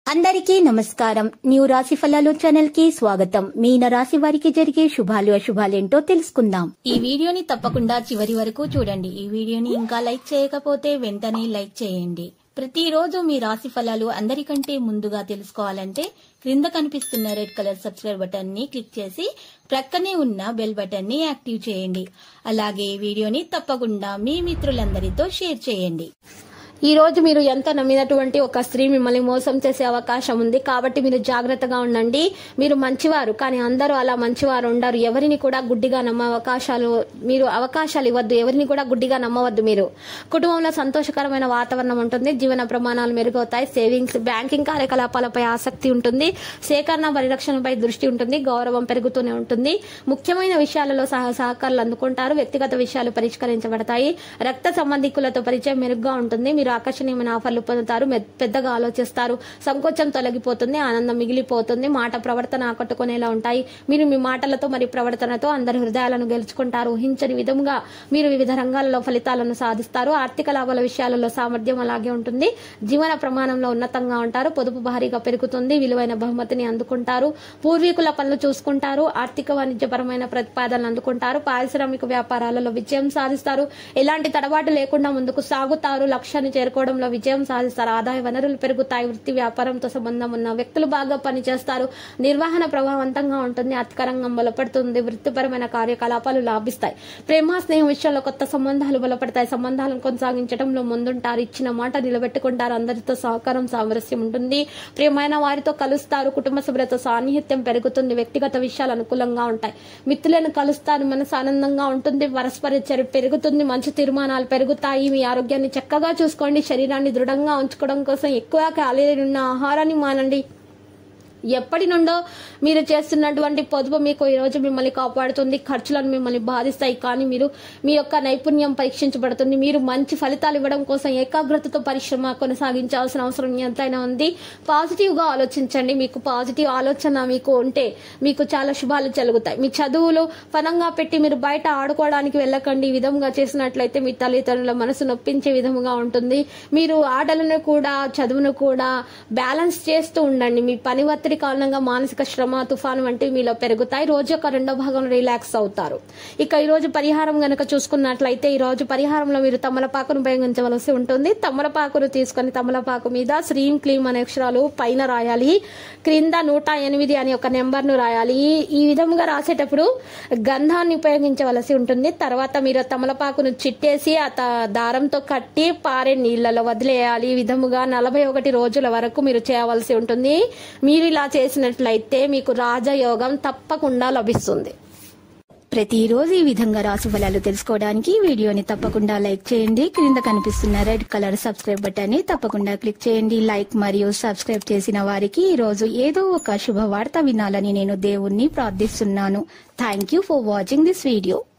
అందరికీ నమస్కారం న్యూ రాశి ఫలాలు ఛానల్ కి స్వాగతం మీన రాశి వారికి జరిగే శుభాలు అశుభాలేంటో తెలుసుకుందాం ఈ వీడియోని తప్పకుండా చివరి వరకు చూడండి ఈ వీడియోని ఇంకా లైక్ చేయకపోతే వెంటనే లైక్ చేయండి ప్రతిరోజు మీ రాశి ఫలాలు అందరికంటే ముందుగా తెలుసుకోవాలంటే క్రింద కనిపిస్తున్న రెడ్ కలర్ సబ్స్క్రైబ్ బటన్ ని క్లిక్ చేసి ప్రక్కనే ఉన్న బెల్ బటన్ ని యాక్టివ్ చేయండి అలాగే ఈ వీడియోని తప్పకుండా మీ మిత్రులందరితో షేర్ చేయండి ఈ రోజు మీరు ఎంత నమ్మినటువంటి ఒక స్త్రీ మిమ్మల్ని మోసం చేసే అవకాశం ఉంది కాబట్టి మీరు జాగ్రత్తగా ఉండండి మీరు మంచివారు కానీ అందరూ అలా మంచివారు ఉండరు ఎవరిని కూడా గుడ్డిగా నమ్మ అవకాశాలు మీరు అవకాశాలు ఇవ్వద్దు ఎవరిని కూడా గుడ్డిగా నమ్మవద్దు మీరు కుటుంబంలో సంతోషకరమైన వాతావరణం ఉంటుంది జీవన ప్రమాణాలు మెరుగవుతాయి సేవింగ్స్ బ్యాంకింగ్ కార్యకలాపాలపై ఆసక్తి ఉంటుంది సేకరణ పరిరక్షణపై దృష్టి ఉంటుంది గౌరవం పెరుగుతూనే ఉంటుంది ముఖ్యమైన విషయాలలో సహ సహకారాలు అందుకుంటారు వ్యక్తిగత విషయాలు పరిష్కరించబడతాయి రక్త సంబంధికులతో పరిచయం మెరుగ్గా ఉంటుంది మీరు ఆకర్షణీయమైన ఆఫర్లు పొందుతారు మె- పెద్దగా ఆలోచిస్తారు సంకోచం తొలగిపోతుంది ఆనందం మిగిలిపోతుంది మాట ప్రవర్తన ఆకట్టుకునేలా ఉంటాయి మీరు మీ మాటలతో మరియు ప్రవర్తనతో అందరి హృదయాలను గెలుచుకుంటారు ఊహించని విధంగా మీరు వివిధ రంగాలలో ఫలితాలను సాధిస్తారు ఆర్థిక లాభాల విషయాలలో సామర్థ్యం అలాగే ఉంటుంది జీవన ప్రమాణంలో ఉన్నతంగా ఉంటారు పొదుపు భారీగా పెరుగుతుంది విలువైన బహుమతిని అందుకుంటారు పూర్వీకుల పనులు చూసుకుంటారు ఆర్థిక వాణిజ్యపరమైన ప్రతిపాదనలు అందుకుంటారు పారిశ్రామిక వ్యాపారాలలో విజయం సాధిస్తారు ఎలాంటి తడబాటు లేకుండా ముందుకు సాగుతారు లక్ష్యాన్ని చేరుకోవడంలో విజయం సాధిస్తారు ఆదాయ వనరులు పెరుగుతాయి వృత్తి వ్యాపారంతో సంబంధం ఉన్న వ్యక్తులు బాగా పనిచేస్తారు నిర్వహణ ప్రభావవంతంగా ఉంటుంది ఆర్థిక రంగం బలపడుతుంది వృత్తిపరమైన కార్యకలాపాలు లాభిస్తాయి ప్రేమ స్నేహం విషయంలో కొత్త సంబంధాలు బలపడతాయి సంబంధాలను కొనసాగించడంలో ముందుంటారు ఇచ్చిన మాట నిలబెట్టుకుంటారు అందరితో సహకారం సామరస్యం ఉంటుంది ప్రియమైన వారితో కలుస్తారు కుటుంబ సభ్యులతో సాన్నిహిత్యం పెరుగుతుంది వ్యక్తిగత విషయాలు అనుకూలంగా ఉంటాయి మిత్రులను కలుస్తారు మనసు ఆనందంగా ఉంటుంది పరస్పర చర్య పెరుగుతుంది మంచి తీర్మానాలు పెరుగుతాయి మీ ఆరోగ్యాన్ని చక్కగా చూసుకోండి శరీరాన్ని దృఢంగా ఉంచుకోవడం కోసం ఎక్కువ క్యాలరీ ఉన్న ఆహారాన్ని మానండి ఎప్పటి నుండో మీరు చేస్తున్నటువంటి పొదుపు మీకు ఈ రోజు మిమ్మల్ని కాపాడుతుంది ఖర్చులను మిమ్మల్ని బాధిస్తాయి కానీ మీరు మీ యొక్క నైపుణ్యం పరీక్షించబడుతుంది మీరు మంచి ఫలితాలు ఇవ్వడం కోసం ఏకాగ్రతతో పరిశ్రమ కొనసాగించాల్సిన అవసరం ఎంతైనా ఉంది పాజిటివ్ గా ఆలోచించండి మీకు పాజిటివ్ ఆలోచన మీకు ఉంటే మీకు చాలా శుభాలు జరుగుతాయి మీ చదువులు పనంగా పెట్టి మీరు బయట ఆడుకోవడానికి వెళ్ళకండి ఈ విధంగా చేసినట్లయితే మీ తల్లిదండ్రుల మనసు నొప్పించే విధముగా ఉంటుంది మీరు ఆటలను కూడా చదువును కూడా బ్యాలెన్స్ చేస్తూ ఉండండి మీ పని ఒత్తిడి కారణంగా మానసిక శ్రమ తుఫాను వంటివి మీలో పెరుగుతాయి రోజు యొక్క రెండో భాగం రిలాక్స్ అవుతారు ఇక ఈ రోజు పరిహారం గనక చూసుకున్నట్లయితే ఈ రోజు పరిహారంలో మీరు తమలపాకును ఉపయోగించవలసి ఉంటుంది తమలపాకును తీసుకొని తమలపాకు మీద శ్రీం క్లీం అనే అక్షరాలు పైన రాయాలి క్రింద నూట ఎనిమిది అనే ఒక నెంబర్ ను రాయాలి ఈ- ఈ విధంగా రాసేటప్పుడు గంధాన్ని ఉపయోగించవలసి ఉంటుంది తర్వాత మీరు ఆ తమలపాకును చిట్టేసి ఆ త- దారంతో కట్టి పారే నీళ్లలో వదిలేయాలి ఈ విధముగా నలభై ఒకటి రోజుల వరకు మీరు చేయవలసి ఉంటుంది మీరు ఇలా చేసినట్లయితే మీకు రాజయోగం తప్పకుండా లభిస్తుంది ప్రతిరోజు ఈ విధంగా రాశి ఫలాలు తెలుసుకోవడానికి ఈ వీడియోని తప్పకుండా లైక్ చేయండి క్రింద కనిపిస్తున్న రెడ్ కలర్ సబ్స్క్రైబ్ బటన్ ని తప్పకుండా క్లిక్ చేయండి లైక్ మరియు సబ్స్క్రైబ్ చేసిన వారికి ఈ రోజు ఏదో ఒక శుభవార్త వినాలని నేను దేవుణ్ణి ప్రార్థిస్తున్నాను thank you for watching this video